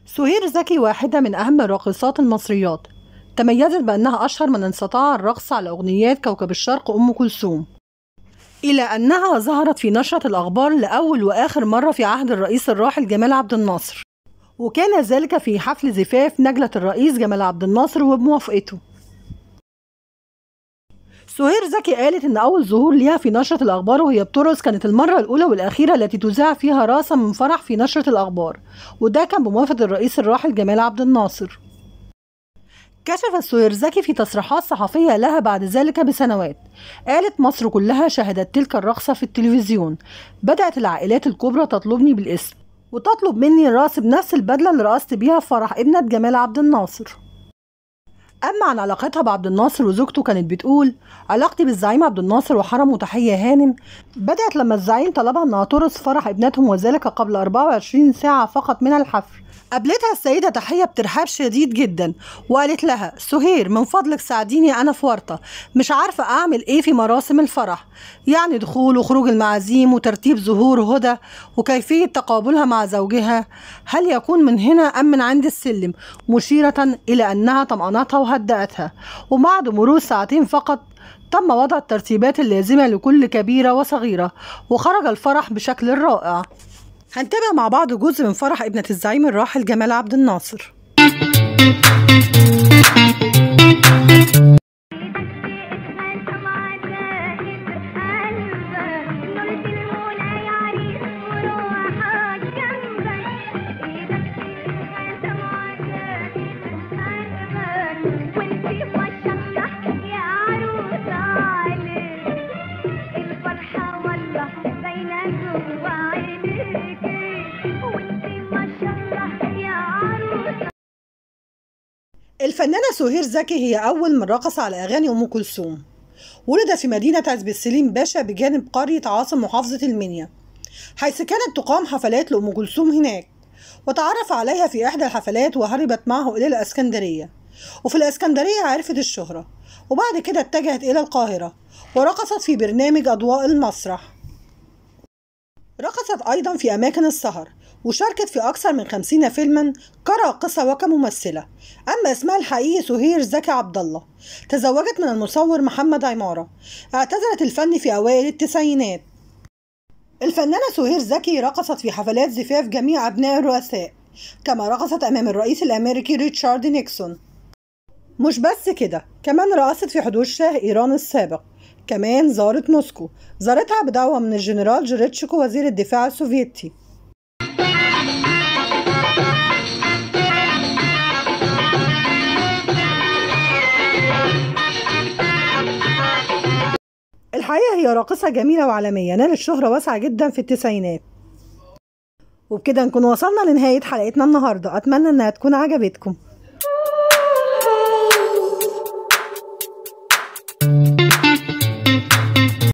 سهير زكي واحدة من أهم الراقصات المصريات تميزت بأنها أشهر من استطاع الرقص على أغنيات كوكب الشرق أم كلثوم إلى أنها ظهرت في نشرة الأخبار لأول وآخر مرة في عهد الرئيس الراحل جمال عبد الناصر وكان ذلك في حفل زفاف نجلة الرئيس جمال عبد الناصر وبموافقته سهير زكي قالت إن أول ظهور ليها في نشرة الأخبار وهي بترقص كانت المرة الأولى والأخيرة التي تذاع فيها راسا من فرح في نشرة الأخبار وده كان بموافقة الرئيس الراحل جمال عبد الناصر كشفت سهير زكي في تصريحات صحفية لها بعد ذلك بسنوات قالت مصر كلها شهدت تلك الرقصة في التلفزيون بدأت العائلات الكبرى تطلبني بالاسم وتطلب مني الرقص بنفس البدلة اللي رقصت بيها في فرح ابنة جمال عبد الناصر أما عن علاقتها بعبد الناصر وزوجته كانت بتقول علاقتي بالزعيم عبد الناصر وحرمه تحية هانم بدأت لما الزعيم طلبها إنها ترقص فرح ابنتهم وذلك قبل 24 ساعة فقط من الحفل قابلتها السيدة تحية بترحاب شديد جدا وقالت لها سهير من فضلك ساعديني أنا في ورطة مش عارفة أعمل إيه في مراسم الفرح يعني دخول وخروج المعازيم وترتيب ظهور هدى وكيفية تقابلها مع زوجها هل يكون من هنا أم من عند السلم مشيرة إلى أنها طمأنتها وهدأتها وبعد مرور ساعتين فقط تم وضع الترتيبات اللازمة لكل كبيرة وصغيرة وخرج الفرح بشكل رائع هنتابع مع بعض جزء من فرح ابنة الزعيم الراحل جمال عبد الناصر الفنانة سهير زكي هي أول من رقص على أغاني أم كلثوم ولد في مدينة عزب السليم باشا بجانب قرية عاصم محافظة المنيا حيث كانت تقام حفلات لأم كلثوم هناك وتعرف عليها في إحدى الحفلات وهربت معه إلى الإسكندرية وفي الإسكندرية عرفت الشهرة وبعد كده اتجهت إلى القاهرة ورقصت في برنامج أضواء المسرح رقصت أيضا في أماكن السهر وشاركت في أكثر من خمسين فيلما كراقصة وكممثلة أما اسمها الحقيقي سهير زكي عبد الله تزوجت من المصور محمد عمارة اعتزلت الفن في أوائل التسعينات الفنانة سهير زكي رقصت في حفلات زفاف جميع أبناء الرؤساء كما رقصت أمام الرئيس الأمريكي ريتشارد نيكسون مش بس كده كمان رقصت في حدود شاه إيران السابق كمان زارت موسكو زارتها بدعوة من الجنرال جريتشكو وزير الدفاع السوفيتي الحقيقة هي راقصة جميلة وعالمية نالت شهرة واسعة جدا في التسعينات وبكده نكون وصلنا لنهاية حلقتنا النهاردة أتمنى إنها تكون عجبتكم